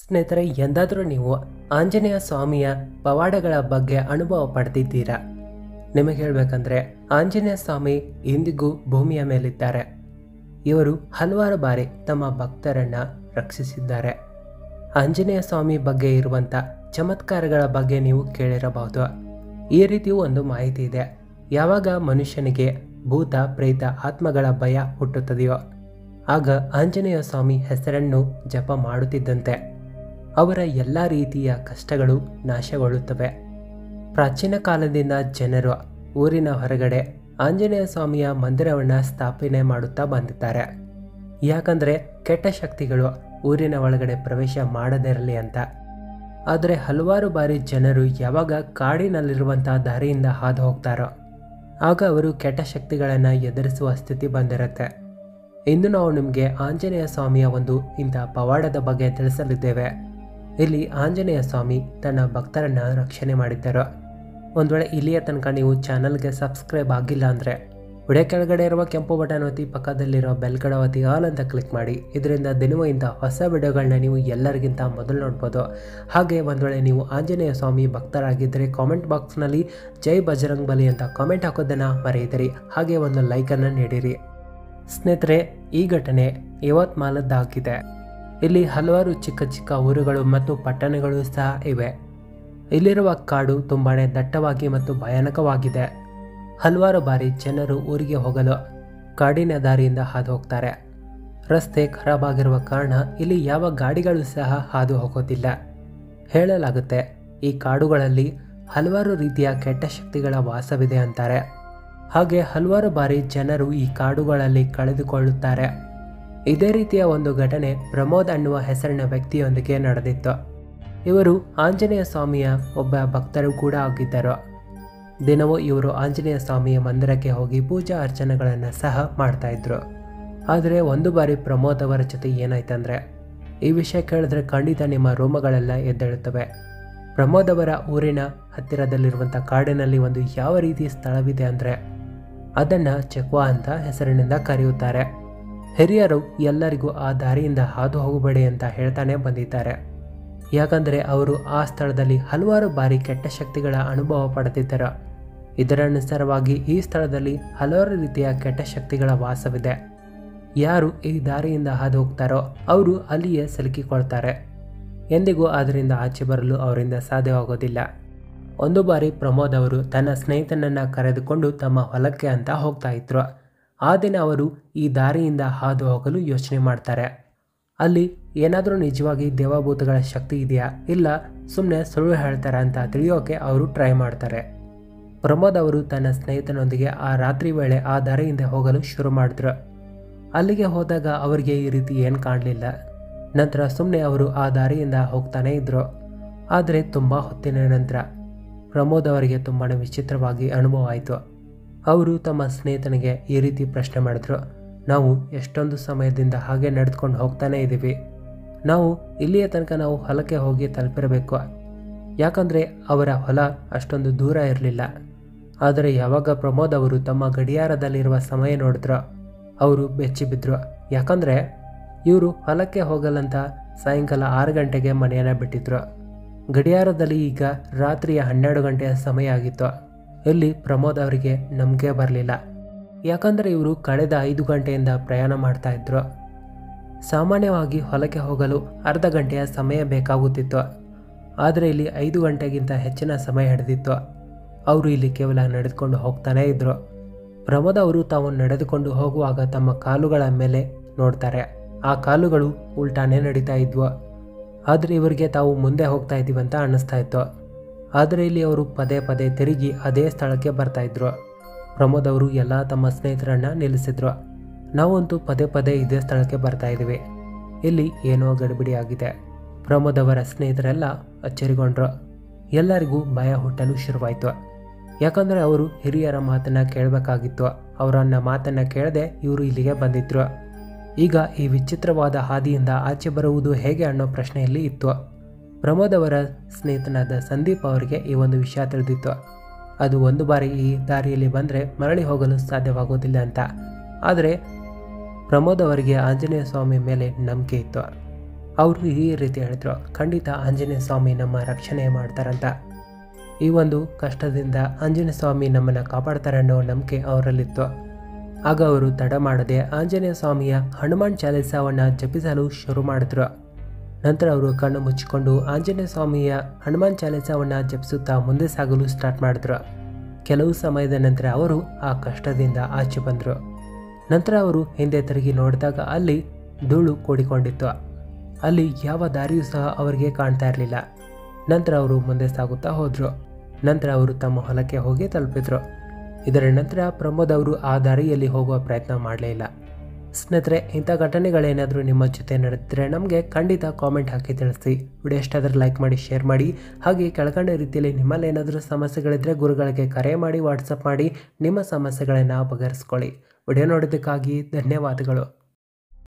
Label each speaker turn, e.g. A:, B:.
A: ಸ್ನೇಹಿತರೆ ಎಂದಾದರೂ ನೀವು ಆಂಜನೇಯ ಸ್ವಾಮಿಯ ಪವಾಡಗಳ ಬಗ್ಗೆ ಅನುಭವ ಪಡೆದಿದ್ದೀರಾ ನಿಮಗೆ ಹೇಳಬೇಕಂದ್ರೆ ಆಂಜನೇಯ ಸ್ವಾಮಿ ಇಂದಿಗೂ ಭೂಮಿಯ ಮೇಲಿದ್ದಾರೆ ಇವರು ಹಲವಾರು ಬಾರಿ ತಮ್ಮ ಭಕ್ತರನ್ನ ರಕ್ಷಿಸಿದ್ದಾರೆ ಆಂಜನೇಯ ಸ್ವಾಮಿ ಬಗ್ಗೆ ಇರುವಂಥ ಚಮತ್ಕಾರಗಳ ಬಗ್ಗೆ ನೀವು ಕೇಳಿರಬಹುದು ಈ ರೀತಿಯೂ ಒಂದು ಮಾಹಿತಿ ಇದೆ ಯಾವಾಗ ಮನುಷ್ಯನಿಗೆ ಭೂತ ಪ್ರೇತ ಆತ್ಮಗಳ ಭಯ ಹುಟ್ಟುತ್ತದೆಯೋ ಆಗ ಆಂಜನೇಯ ಸ್ವಾಮಿ ಹೆಸರನ್ನು ಜಪ ಮಾಡುತ್ತಿದ್ದಂತೆ ಅವರ ಎಲ್ಲ ರೀತಿಯ ಕಷ್ಟಗಳು ನಾಶಗೊಳ್ಳುತ್ತವೆ ಪ್ರಾಚೀನ ಕಾಲದಿಂದ ಜನರು ಊರಿನ ಹೊರಗಡೆ ಆಂಜನೇಯ ಸ್ವಾಮಿಯ ಮಂದಿರವನ್ನು ಸ್ಥಾಪನೆ ಮಾಡುತ್ತಾ ಬಂದಿದ್ದಾರೆ ಯಾಕಂದರೆ ಕೆಟ್ಟ ಶಕ್ತಿಗಳು ಊರಿನ ಒಳಗಡೆ ಪ್ರವೇಶ ಮಾಡದಿರಲಿ ಅಂತ ಆದರೆ ಹಲವಾರು ಬಾರಿ ಜನರು ಯಾವಾಗ ಕಾಡಿನಲ್ಲಿರುವಂಥ ದಾರಿಯಿಂದ ಹಾದು ಹೋಗ್ತಾರೋ ಆಗ ಅವರು ಕೆಟ್ಟ ಶಕ್ತಿಗಳನ್ನು ಎದುರಿಸುವ ಸ್ಥಿತಿ ಬಂದಿರುತ್ತೆ ಇಂದು ನಾವು ನಿಮಗೆ ಆಂಜನೇಯ ಸ್ವಾಮಿಯ ಒಂದು ಇಂಥ ಪವಾಡದ ಬಗ್ಗೆ ತಿಳಿಸಲಿದ್ದೇವೆ ಇಲ್ಲಿ ಆಂಜನೇಯ ಸ್ವಾಮಿ ತನ್ನ ಭಕ್ತರನ್ನ ರಕ್ಷಣೆ ಮಾಡಿದ್ದರು ಒಂದು ವೇಳೆ ಇಲ್ಲಿಯ ತನಕ ನೀವು ಚಾನಲ್ಗೆ ಸಬ್ಸ್ಕ್ರೈಬ್ ಆಗಿಲ್ಲ ಅಂದರೆ ವಿಡಿಯೋ ಕೆಳಗಡೆ ಇರುವ ಕೆಂಪು ಬಟನ್ ಒತ್ತಿ ಪಕ್ಕದಲ್ಲಿರೋ ಬೆಲ್ ಕಡ ಒತ್ತಿ ಆಲ್ ಅಂತ ಕ್ಲಿಕ್ ಮಾಡಿ ಇದರಿಂದ ದಿನವೂ ಇಂಥ ಹೊಸ ವಿಡಿಯೋಗಳನ್ನ ನೀವು ಎಲ್ಲರಿಗಿಂತ ಮೊದಲು ನೋಡ್ಬೋದು ಹಾಗೆ ಒಂದು ವೇಳೆ ನೀವು ಆಂಜನೇಯ ಸ್ವಾಮಿ ಭಕ್ತರಾಗಿದ್ದರೆ ಕಾಮೆಂಟ್ ಬಾಕ್ಸ್ನಲ್ಲಿ ಜೈ ಬಜರಂಗ್ ಬಲಿ ಅಂತ ಕಾಮೆಂಟ್ ಹಾಕೋದನ್ನು ಮರೆಯಿದಿರಿ ಹಾಗೆ ಒಂದು ಲೈಕನ್ನು ನೀಡಿರಿ ಸ್ನೇಹಿತರೆ ಈ ಘಟನೆ ಇವತ್ಮಾಲದ್ದಾಗಿದೆ ಇಲ್ಲಿ ಹಲವಾರು ಚಿಕ್ಕ ಚಿಕ್ಕ ಊರುಗಳು ಮತ್ತು ಪಟ್ಟಣಗಳು ಸಹ ಇವೆ ಇಲ್ಲಿರುವ ಕಾಡು ತುಂಬಾನೇ ದಟ್ಟವಾಗಿ ಮತ್ತು ಭಯಾನಕವಾಗಿದೆ ಹಲವಾರು ಬಾರಿ ಜನರು ಊರಿಗೆ ಹೋಗಲು ಕಾಡಿನ ದಾರಿಯಿಂದ ಹಾದು ಹೋಗ್ತಾರೆ ರಸ್ತೆ ಖರಾಬಾಗಿರುವ ಕಾರಣ ಇಲ್ಲಿ ಯಾವ ಗಾಡಿಗಳು ಸಹ ಹಾದು ಹೋಗೋದಿಲ್ಲ ಹೇಳಲಾಗುತ್ತೆ ಈ ಕಾಡುಗಳಲ್ಲಿ ಹಲವಾರು ರೀತಿಯ ಕೆಟ್ಟ ಶಕ್ತಿಗಳ ವಾಸವಿದೆ ಅಂತಾರೆ ಹಾಗೆ ಹಲವಾರು ಬಾರಿ ಜನರು ಈ ಕಾಡುಗಳಲ್ಲಿ ಕಳೆದುಕೊಳ್ಳುತ್ತಾರೆ ಇದೇ ರೀತಿಯ ಒಂದು ಘಟನೆ ಪ್ರಮೋದ್ ಅನ್ನುವ ಹೆಸರಿನ ವ್ಯಕ್ತಿಯೊಂದಿಗೆ ನಡೆದಿತ್ತು ಇವರು ಆಂಜನೇಯ ಸ್ವಾಮಿಯ ಒಬ್ಬ ಭಕ್ತರು ಕೂಡ ಆಗಿದ್ದರು ದಿನವೂ ಇವರು ಆಂಜನೇಯ ಸ್ವಾಮಿಯ ಮಂದಿರಕ್ಕೆ ಹೋಗಿ ಪೂಜಾ ಅರ್ಚನೆಗಳನ್ನು ಸಹ ಮಾಡ್ತಾ ಇದ್ರು ಆದರೆ ಒಂದು ಬಾರಿ ಪ್ರಮೋದ್ ಅವರ ಜೊತೆ ಏನಾಯ್ತಂದ್ರೆ ಈ ವಿಷಯ ಕೇಳಿದ್ರೆ ಖಂಡಿತ ನಿಮ್ಮ ರೋಮಗಳೆಲ್ಲ ಎದ್ದೇಳುತ್ತವೆ ಪ್ರಮೋದ್ ಅವರ ಊರಿನ ಹತ್ತಿರದಲ್ಲಿರುವಂಥ ಕಾಡಿನಲ್ಲಿ ಒಂದು ಯಾವ ರೀತಿ ಸ್ಥಳವಿದೆ ಅಂದರೆ ಅದನ್ನು ಚೆಕ್ವಾ ಅಂತ ಹೆಸರಿನಿಂದ ಕರೆಯುತ್ತಾರೆ ಹಿರಿಯರು ಎಲ್ಲರಿಗೂ ಆ ದಾರಿಯಿಂದ ಹಾದು ಹೋಗಬೇಡಿ ಅಂತ ಹೇಳ್ತಾನೆ ಬಂದಿದ್ದಾರೆ ಯಾಕಂದರೆ ಅವರು ಆ ಸ್ಥಳದಲ್ಲಿ ಹಲವಾರು ಬಾರಿ ಕೆಟ್ಟ ಶಕ್ತಿಗಳ ಅನುಭವ ಪಡೆದಿದ್ದರು ಇದರ ಅನುಸಾರವಾಗಿ ಈ ಸ್ಥಳದಲ್ಲಿ ಹಲವಾರು ರೀತಿಯ ಕೆಟ್ಟ ಶಕ್ತಿಗಳ ವಾಸವಿದೆ ಯಾರು ಈ ದಾರಿಯಿಂದ ಹಾದು ಹೋಗ್ತಾರೋ ಅವರು ಅಲ್ಲಿಯೇ ಸಿಲುಕಿಕೊಳ್ತಾರೆ ಎಂದಿಗೂ ಅದರಿಂದ ಆಚೆ ಬರಲು ಅವರಿಂದ ಸಾಧ್ಯವಾಗೋದಿಲ್ಲ ಒಂದು ಬಾರಿ ಪ್ರಮೋದ್ ಅವರು ತನ್ನ ಸ್ನೇಹಿತನನ್ನು ಕರೆದುಕೊಂಡು ತಮ್ಮ ಹೊಲಕ್ಕೆ ಅಂತ ಹೋಗ್ತಾ ಇದ್ರು ಆ ದಿನ ಅವರು ಈ ದಾರಿಯಿಂದ ಹಾದು ಹೋಗಲು ಯೋಚನೆ ಮಾಡ್ತಾರೆ ಅಲ್ಲಿ ಏನಾದರೂ ನಿಜವಾಗಿ ದೇವಭೂತಗಳ ಶಕ್ತಿ ಇದೆಯಾ ಇಲ್ಲ ಸುಮ್ಮನೆ ಸುಳ್ಳು ಹೇಳ್ತಾರೆ ಅಂತ ತಿಳಿಯೋಕೆ ಅವರು ಟ್ರೈ ಮಾಡ್ತಾರೆ ಪ್ರಮೋದ್ ಅವರು ತನ್ನ ಸ್ನೇಹಿತನೊಂದಿಗೆ ಆ ರಾತ್ರಿ ವೇಳೆ ಆ ದಾರಿಯಿಂದ ಹೋಗಲು ಶುರು ಮಾಡಿದ್ರು ಅಲ್ಲಿಗೆ ಹೋದಾಗ ಅವರಿಗೆ ಈ ರೀತಿ ಏನು ಕಾಣಲಿಲ್ಲ ನಂತರ ಸುಮ್ಮನೆ ಅವರು ಆ ದಾರಿಯಿಂದ ಹೋಗ್ತಾನೇ ಇದ್ರು ಆದರೆ ತುಂಬ ಹೊತ್ತಿನ ನಂತರ ಪ್ರಮೋದ್ ಅವರಿಗೆ ತುಂಬಾ ವಿಚಿತ್ರವಾಗಿ ಅನುಭವ ಆಯಿತು ಅವರು ತಮ್ಮ ಸ್ನೇಹಿತನಿಗೆ ಈ ರೀತಿ ಪ್ರಶ್ನೆ ಮಾಡಿದ್ರು ನಾವು ಎಷ್ಟೊಂದು ಸಮಯದಿಂದ ಹಾಗೆ ನಡೆದುಕೊಂಡು ಹೋಗ್ತಾನೇ ಇದ್ದೀವಿ ನಾವು ಇಲ್ಲಿಯ ತನಕ ನಾವು ಹೊಲಕ್ಕೆ ಹೋಗಿ ತಲುಪಿರಬೇಕು ಯಾಕಂದರೆ ಅವರ ಹೊಲ ಅಷ್ಟೊಂದು ದೂರ ಇರಲಿಲ್ಲ ಆದರೆ ಯಾವಾಗ ಪ್ರಮೋದ್ ಅವರು ತಮ್ಮ ಗಡಿಯಾರದಲ್ಲಿರುವ ಸಮಯ ನೋಡಿದ್ರು ಅವರು ಬೆಚ್ಚಿ ಬಿದ್ದರು ಯಾಕಂದರೆ ಇವರು ಹೊಲಕ್ಕೆ ಹೋಗಲಂತ ಸಾಯಂಕಾಲ ಆರು ಗಂಟೆಗೆ ಮನೆಯನ್ನು ಬಿಟ್ಟಿದ್ರು ಗಡಿಯಾರದಲ್ಲಿ ಈಗ ರಾತ್ರಿಯ ಹನ್ನೆರಡು ಗಂಟೆಯ ಸಮಯ ಆಗಿತ್ತು ಇಲ್ಲಿ ಪ್ರಮೋದ್ ಅವರಿಗೆ ನಂಬಿಕೆ ಬರಲಿಲ್ಲ ಯಾಕಂದರೆ ಇವರು ಕಳೆದ ಐದು ಗಂಟೆಯಿಂದ ಪ್ರಯಾಣ ಮಾಡ್ತಾ ಇದ್ರು ಸಾಮಾನ್ಯವಾಗಿ ಹೊಲಕ್ಕೆ ಹೋಗಲು ಅರ್ಧ ಗಂಟೆಯ ಸಮಯ ಬೇಕಾಗುತ್ತಿತ್ತು ಆದರೆ ಇಲ್ಲಿ ಐದು ಗಂಟೆಗಿಂತ ಹೆಚ್ಚಿನ ಸಮಯ ಹಿಡಿದಿತ್ತು ಅವರು ಇಲ್ಲಿ ಕೇವಲ ನಡೆದುಕೊಂಡು ಹೋಗ್ತಾನೇ ಇದ್ರು ಪ್ರಮೋದ್ ಅವರು ತಾವು ನಡೆದುಕೊಂಡು ಹೋಗುವಾಗ ತಮ್ಮ ಕಾಲುಗಳ ಮೇಲೆ ನೋಡ್ತಾರೆ ಆ ಕಾಲುಗಳು ಉಲ್ಟಾನೇ ನಡೀತಾ ಇದ್ವು ಆದರೆ ಇವರಿಗೆ ತಾವು ಮುಂದೆ ಹೋಗ್ತಾ ಇದ್ದೀವಿ ಅಂತ ಅನ್ನಿಸ್ತಾ ಇತ್ತು ಆದರೆ ಇಲ್ಲಿ ಅವರು ಪದೇ ಪದೇ ತಿರುಗಿ ಅದೇ ಸ್ಥಳಕ್ಕೆ ಬರ್ತಾ ಇದ್ರು ಪ್ರಮೋದ್ ಅವರು ಎಲ್ಲ ತಮ್ಮ ಸ್ನೇಹಿತರನ್ನ ನಿಲ್ಲಿಸಿದ್ರು ನಾವಂತೂ ಪದೇ ಪದೇ ಇದೇ ಸ್ಥಳಕ್ಕೆ ಬರ್ತಾ ಇದ್ದೀವಿ ಇಲ್ಲಿ ಏನೋ ಗಡಿಬಿಡಿ ಆಗಿದೆ ಪ್ರಮೋದ್ ಅವರ ಸ್ನೇಹಿತರೆಲ್ಲ ಅಚ್ಚರಿಗೊಂಡ್ರು ಎಲ್ಲರಿಗೂ ಭಯ ಹುಟ್ಟಲು ಶುರುವಾಯಿತು ಯಾಕಂದರೆ ಅವರು ಹಿರಿಯರ ಮಾತನ್ನು ಕೇಳಬೇಕಾಗಿತ್ತು ಅವರನ್ನ ಮಾತನ್ನು ಕೇಳದೆ ಇವರು ಇಲ್ಲಿಗೆ ಬಂದಿದ್ರು ಈಗ ಈ ವಿಚಿತ್ರವಾದ ಹಾದಿಯಿಂದ ಆಚೆ ಬರುವುದು ಹೇಗೆ ಅನ್ನೋ ಪ್ರಶ್ನೆಯಲ್ಲಿ ಇತ್ತು ಪ್ರಮೋದ್ ಅವರ ಸ್ನೇಹಿತನಾದ ಸಂದೀಪ್ ಅವರಿಗೆ ಈ ಒಂದು ವಿಷಯ ತಿಳಿದಿತ್ತು ಅದು ಒಂದು ಬಾರಿ ಈ ದಾರಿಯಲ್ಲಿ ಬಂದರೆ ಮರಳಿ ಹೋಗಲು ಸಾಧ್ಯವಾಗೋದಿಲ್ಲ ಅಂತ ಆದರೆ ಪ್ರಮೋದ್ ಅವರಿಗೆ ಆಂಜನೇಯ ಸ್ವಾಮಿ ಮೇಲೆ ನಂಬಿಕೆ ಇತ್ತು ಅವರು ಈ ರೀತಿ ಹೇಳಿದ್ರು ಖಂಡಿತ ಆಂಜನೇಯ ಸ್ವಾಮಿ ನಮ್ಮ ರಕ್ಷಣೆ ಮಾಡ್ತಾರಂತ ಈ ಒಂದು ಕಷ್ಟದಿಂದ ಆಂಜನೇಯ ಸ್ವಾಮಿ ನಮ್ಮನ್ನು ಕಾಪಾಡ್ತಾರೆ ಅನ್ನೋ ನಂಬಿಕೆ ಅವರಲ್ಲಿತ್ತು ಆಗ ಅವರು ತಡ ಮಾಡದೆ ಆಂಜನೇಯ ಸ್ವಾಮಿಯ ಹನುಮಾನ್ ಚಾಲಿಸವನ್ನು ಜಪಿಸಲು ಶುರು ಮಾಡಿದ್ರು ನಂತರ ಅವರು ಕಣ್ಣು ಮುಚ್ಚಿಕೊಂಡು ಆಂಜನೇಯ ಸ್ವಾಮಿಯ ಹನುಮಾನ್ ಚಾಲಿಸವನ್ನು ಜಪಿಸುತ್ತಾ ಮುಂದೆ ಸಾಗಲು ಸ್ಟಾರ್ಟ್ ಮಾಡಿದ್ರು ಕೆಲವು ಸಮಯದ ನಂತರ ಅವರು ಆ ಕಷ್ಟದಿಂದ ಆಚೆ ಬಂದರು ನಂತರ ಅವರು ಹಿಂದೆ ತಿರುಗಿ ನೋಡಿದಾಗ ಅಲ್ಲಿ ಧೂಳು ಕೂಡಿಕೊಂಡಿತ್ತು ಅಲ್ಲಿ ಯಾವ ದಾರಿಯೂ ಸಹ ಅವರಿಗೆ ಕಾಣ್ತಾ ಇರಲಿಲ್ಲ ನಂತರ ಅವರು ಮುಂದೆ ಸಾಗುತ್ತಾ ಹೋದರು ನಂತರ ಅವರು ತಮ್ಮ ಹೊಲಕ್ಕೆ ಹೋಗಿ ತಲುಪಿದ್ರು ಇದರ ನಂತರ ಪ್ರಮೋದ್ ಅವರು ಆ ದಾರಿಯಲ್ಲಿ ಹೋಗುವ ಪ್ರಯತ್ನ ಮಾಡಲೇ ಇಲ್ಲ ಸ್ನೇಹಿತರೆ ಇಂಥ ಘಟನೆಗಳೇನಾದರೂ ನಿಮ್ಮ ಜೊತೆ ನಡೆದಿದ್ರೆ ನಮಗೆ ಖಂಡಿತ ಕಾಮೆಂಟ್ ಹಾಕಿ ತಿಳಿಸಿ ವಿಡಿಯೋ ಇಷ್ಟಾದರೆ ಲೈಕ್ ಮಾಡಿ ಶೇರ್ ಮಾಡಿ ಹಾಗೆ ಕೆಳಗಂಡ ರೀತಿಯಲ್ಲಿ ನಿಮ್ಮಲ್ಲಿ ಏನಾದರೂ ಸಮಸ್ಯೆಗಳಿದ್ದರೆ ಗುರುಗಳಿಗೆ ಕರೆ ಮಾಡಿ ವಾಟ್ಸಪ್ ಮಾಡಿ ನಿಮ್ಮ ಸಮಸ್ಯೆಗಳನ್ನು ಬಗೆಹರಿಸ್ಕೊಳ್ಳಿ ವಿಡಿಯೋ ನೋಡೋದಕ್ಕಾಗಿ ಧನ್ಯವಾದಗಳು